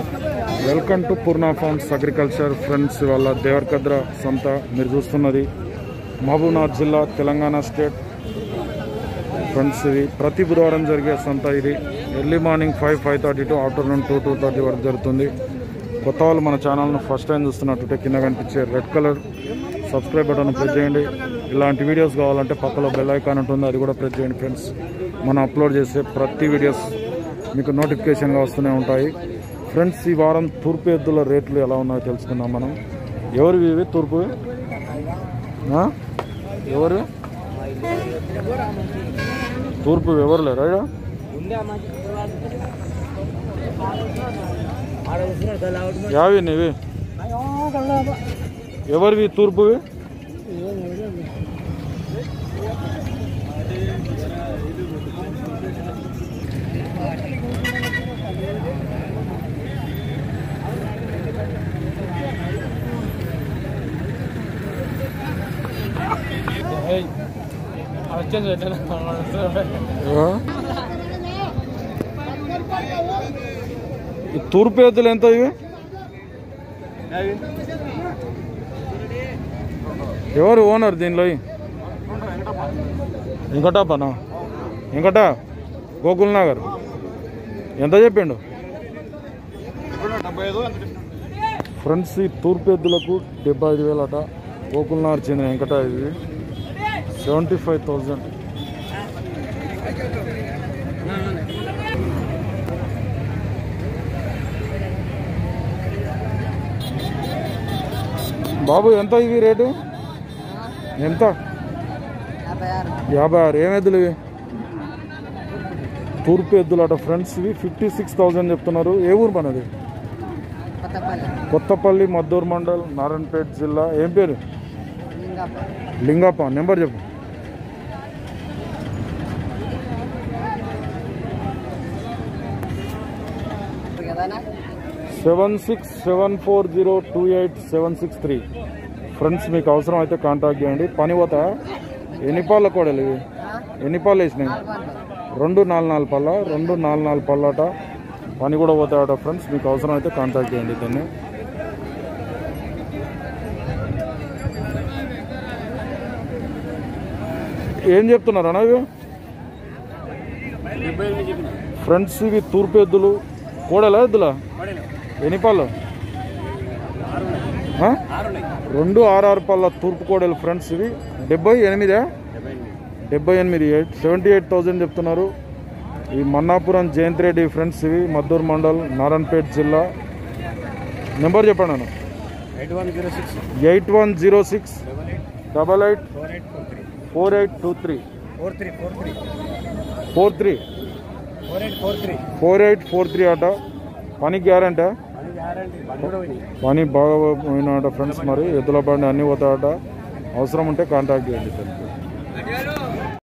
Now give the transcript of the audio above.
Welcome to Purna farms agriculture friends వాళ్ళ దేవరకద్ర సంత మీరు చూస్తున్నది మహబూబ్నగర్ జిల్లా తెలంగాణ స్టేట్ ఫ్రెండ్స్ ఇది ప్రతి బుధవారం జరిగే సంత ఇది early morning five five thirty to afternoon two two thirty వరకు జరుగుతుంది కొత్త వాళ్ళు మన ఛానల్ను ఫస్ట్ టైం చూస్తున్నట్టుంటే కింద కనిపించే red colour subscribe button press చేయండి ఇలాంటి వీడియోస్ కావాలంటే పక్కలో బెల్ ఐకాన్ ఉంటుంది అది కూడా ప్రెస్ చేయండి ఫ్రెండ్స్ మనం అప్లోడ్ చేసే ప్రతి వీడియోస్ మీకు నోటిఫికేషన్గా వస్తూనే ఉంటాయి ఫ్రెండ్స్ ఈ వారం తూర్పు ఎద్దుల రేట్లు ఎలా ఉన్నాయో తెలుసుకుందాం మనం ఎవరివి ఇవి తూర్పు ఆ? ఎవరు తూర్పు ఎవరు లేరా ఈడ? యావి నీవి ఎవరివి తూర్పువి ఆ? ఈ తూర్పు ఎద్దులు ఎంత ఇవి ఎవరు ఓనర్ దీనిలో వెంకటాపనా వెంకట గోకుల్ నగర్ ఎంత చెప్పిండు ఫ్రెండ్స్ ఈ తూర్పు ఎద్దులకు డెబ్బై ఐదు వేలు అట గోకుల్ నగర్ చెందిన వెంకట ఇది సెవెంటీ ఫైవ్ థౌజండ్ బాబు ఎంత ఇవి రేటు ఎంత యాభై ఆరు ఏం ఎద్దులు ఇవి తూర్పు ఎద్దులు అట ఫ్రెండ్స్ ఇవి ఫిఫ్టీ సిక్స్ థౌజండ్ చెప్తున్నారు ఏ ఊరు మనది కొత్తపల్లి మద్దూరు మండల్ నారాయణపేట జిల్లా ఏం పేరు లింగప్ప నెంబర్ చెప్పు seven six seven four zero two eight seven six three friends మీకు అవసరం అయితే కాంటాక్ట్ చేయండి పని పోతా ఎన్ని పాల కోడలు ఇవి ఎన్ని పాలు వేసినాయి రెండు నాలుగు నాలుగు పళ్ళ రెండు నాలుగు నాలుగు పళ్ళట పని కూడా పోతాయట ఫ్రెండ్స్ మీకు అవసరం అయితే కాంటాక్ట్ చేయండి దాన్ని ఏం చెప్తున్నారు అన్న ఇవి ఫ్రెండ్స్ ఇవి తూర్పు ఎద్దులు కోడలా ఎద్దులా ఎన్ని పళ్ళు ఆ? రెండు ఆరు ఆరు పళ్ళ తూర్పు కోడలు ఫ్రెండ్స్ ఇవి డెబ్బై ఎనిమిదా డెబ్బై ఎనిమిది ఎయిట్ సెవెంటీ ఎయిట్ థౌజండ్ చెప్తున్నారు ఈ మన్నాపురం జయంత్ రెడ్డి ఫ్రెండ్స్ ఇవి మద్దూరు మండల్ నారాయణపేట జిల్లా నెంబర్ చెప్పండి అన్న eight one zero six eight one zero six double eight double eight four eight two four eight two three three four three four three four three four eight four three four eight four three అట పని guarantee అని guarantee బండి కూడా పోయినాయి పని బాగా పోయినాట friends మరి ఎద్దుల బండి అన్నీ పోతాయట అవసరం ఉంటే కాంటాక్ట్ చేయండి